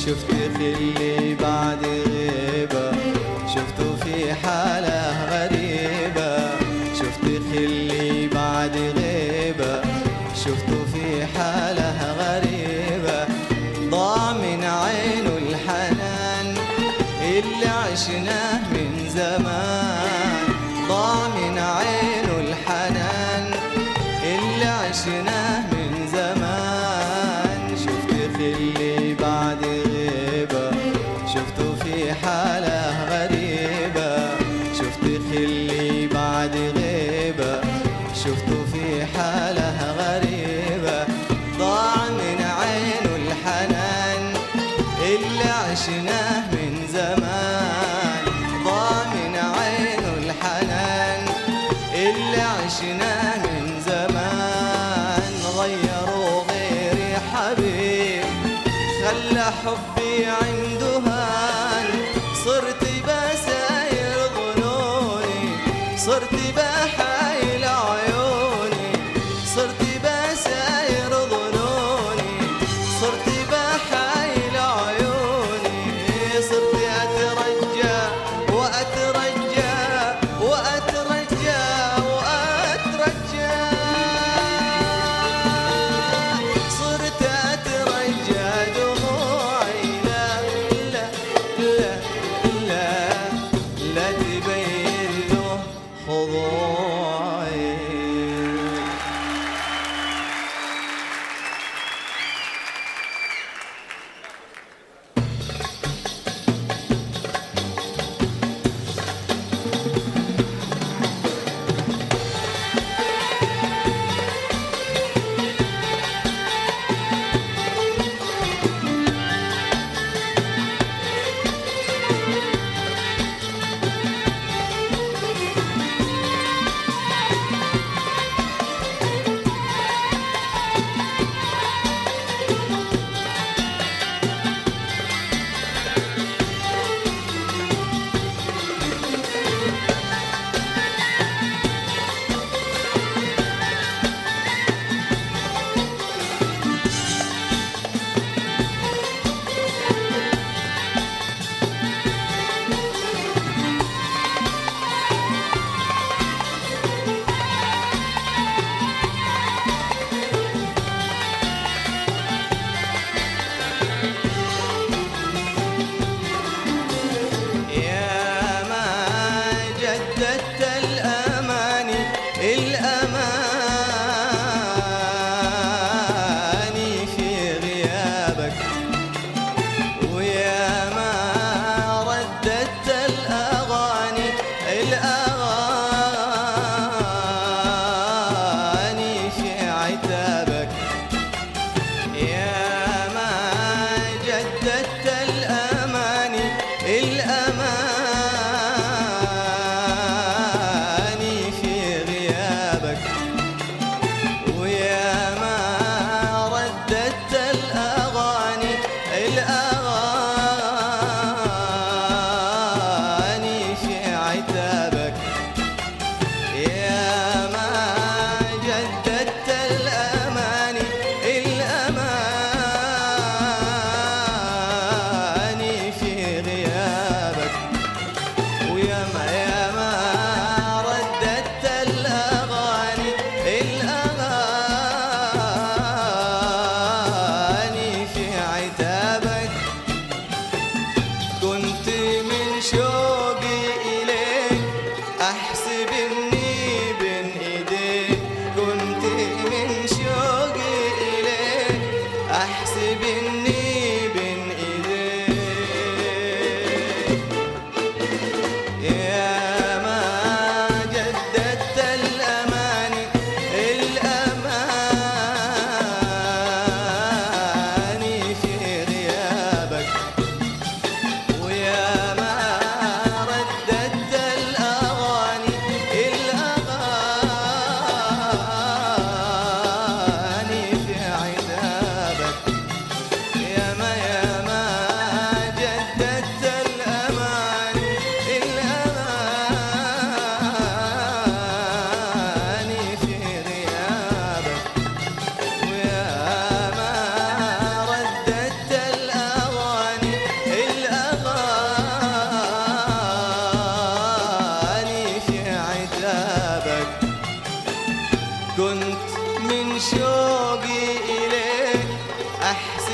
شفت خلي بعد غيبة شفته في حالة غريبة شفت خلي بعد غيبة شفته في حالة غريبة ضاع من عينه الحنان اللي عشناه من زمان ضاع من عينه الحنان اللي عشناه من زمان شفت خلي بعد غيبة شفته في حالة غريبة شفت خلي بعد غيبة شفته في حالة غريبة ضاع من عينه الحنان اللي عشناه من زمان ضاع من عينه الحنان اللي عشناه من زمان غيروا غيري حبيب خلى حبي عنده هان صرت بساير ظنوني صرت بحايل عيوني صرت بساير ظنوني صرت بحايل عيوني صرت اترجى واترجى واترجى واترجى صرت اترجى دموعي لا لا لا لا لا تبين له خضوعي يا ما جددت الأماني الأماني في غيابك ويا ما رددت الأغاني الأغاني في عتابك يا ما جددت الأماني الأماني في غيابك ويا ما رددت الأغاني الأغاني في عتابك يا ما جددت الأماني الأماني في غيابك ويا ما يا ما رددت الأغاني الأغاني في عتابك كنت من شوقي إليك أحسب إني بين إيديك كنت من شوقي إليك أحسب إني بين إيديك يا ما جددت الأماني الأماني في غيابك ويا ما رددت الأغاني الأغاني في عذابك يا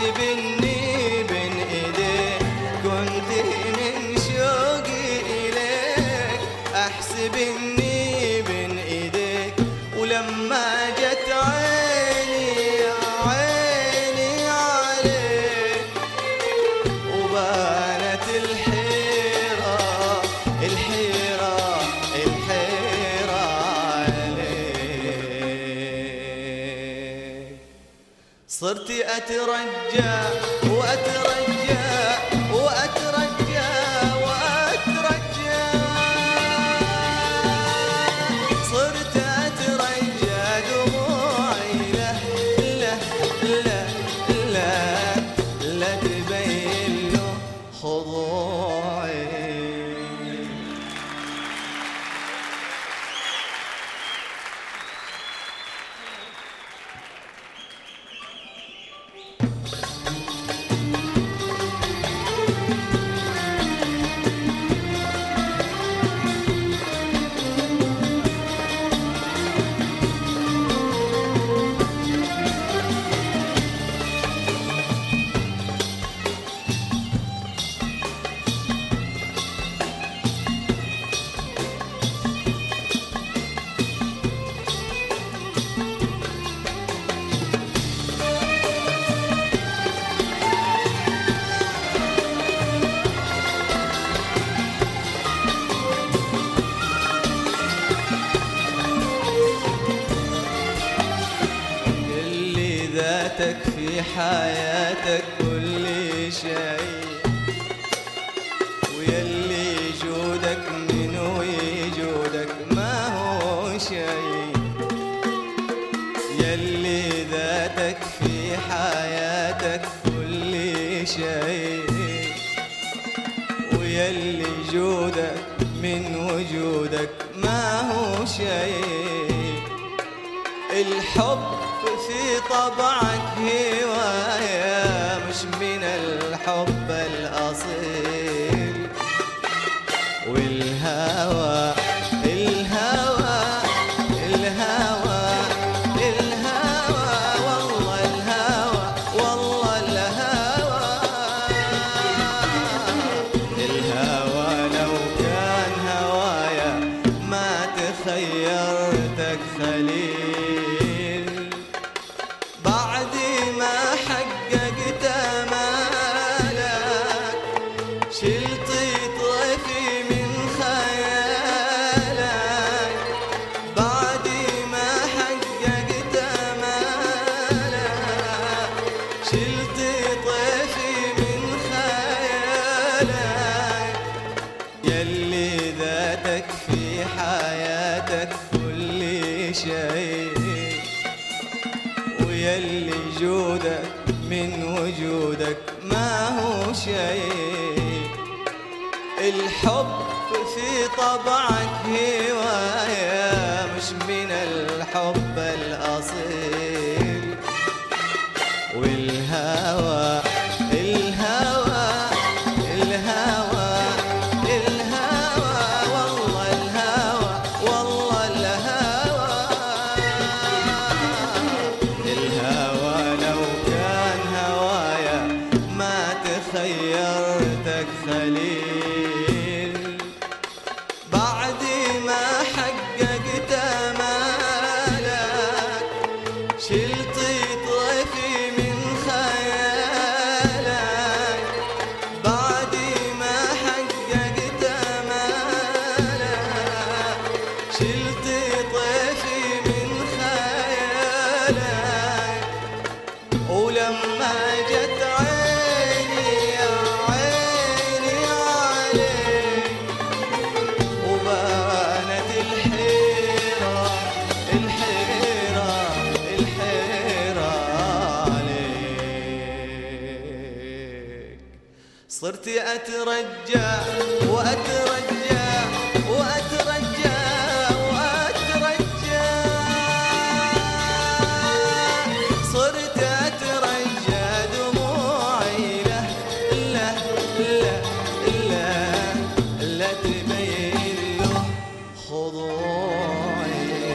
احسب اني بين ايديك كنت من شوقي اليك احسب اني بين ايديك ولما جت عيني عيني عليك وبانت الحيرة الحيرة الحيرة عليك صرت أترجى وأترجى وأترجى وأترجى صرت أترجى دموعي لا لا لا لا لا تبين له خضوعي اللي ذاتك في حياتك كل شيء ويلي جودك من وجودك ما هو شيء يلي ذاتك في حياتك كل شيء ويلي جودك من وجودك ما هو شيء الحب في طبعك هواية مش من الحب الأصيل والهوى الهوى الهوى الهوى والله الهوى والله الهوى الهوى لو كان هوايا ما تخيرتك خليل بعد ما حققت امالك شلت طيفي من خيالك بعد ما حققت امالك شلت طيفي من خيالك يلي ذاتك في حياتك كل شيء ويلي جودك من وجودك ما هو شيء الحب في طبعك هواية مش من الحب الأصيل والهوى الهوى الهوى الهوى والله الهوى والله الهوى الهوى لو كان هوايا ما تخيرتك خليل بعد ما حققت امالك شلت طيفي من خيالك بعد ما حققت امالك شلت طيفي من خيالك ولما جت عيني يا عيني عليك وبانت الحيرة الحيرة الحيرة عليك صرت أترجى وأترجى وأترجى وأترجى صرت أترجى دموعي له له له له لا تبين له خضوعي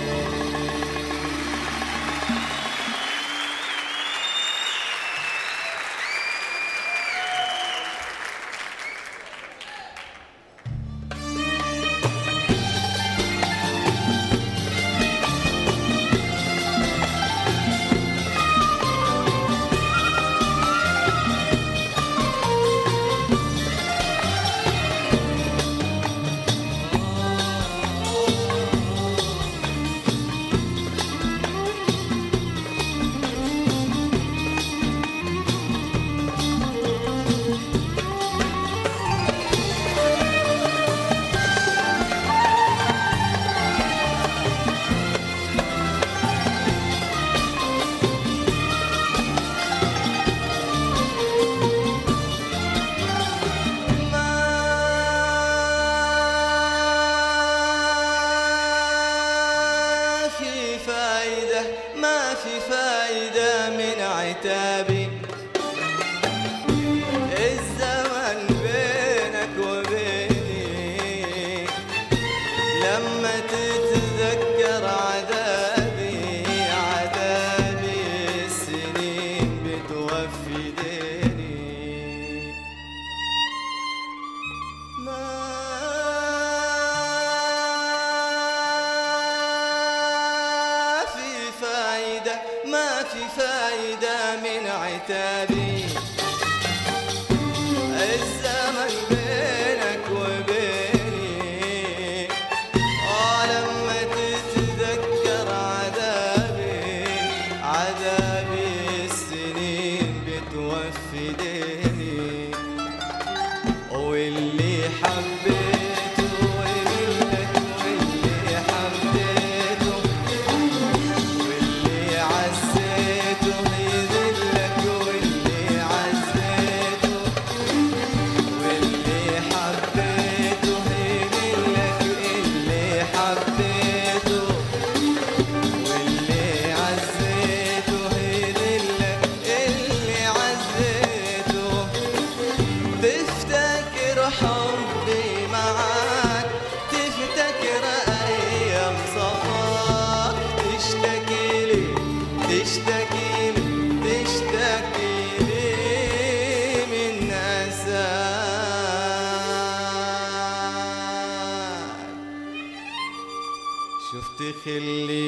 عتابي الزمن بينك وبيني لما تتذكر عذابي عذابي السنين بتوفي ديني ما في فايدة ما في فايدة من عتابي الزمن بينك وبيني آه لما تتذكر عذابي عذابي السنين بتوفي ديني واللي حبيته ومنك واللي حبيته واللي عزيته يذلك واللي عزيته واللي حبيته يذلك اللي حبيته واللي عزيته يذلك اللي عزيته تفتكر حبي معاك تفتكر ايام صفاك تشتكي لي تشتكي لي تشتكي لي من اساك شفت خلي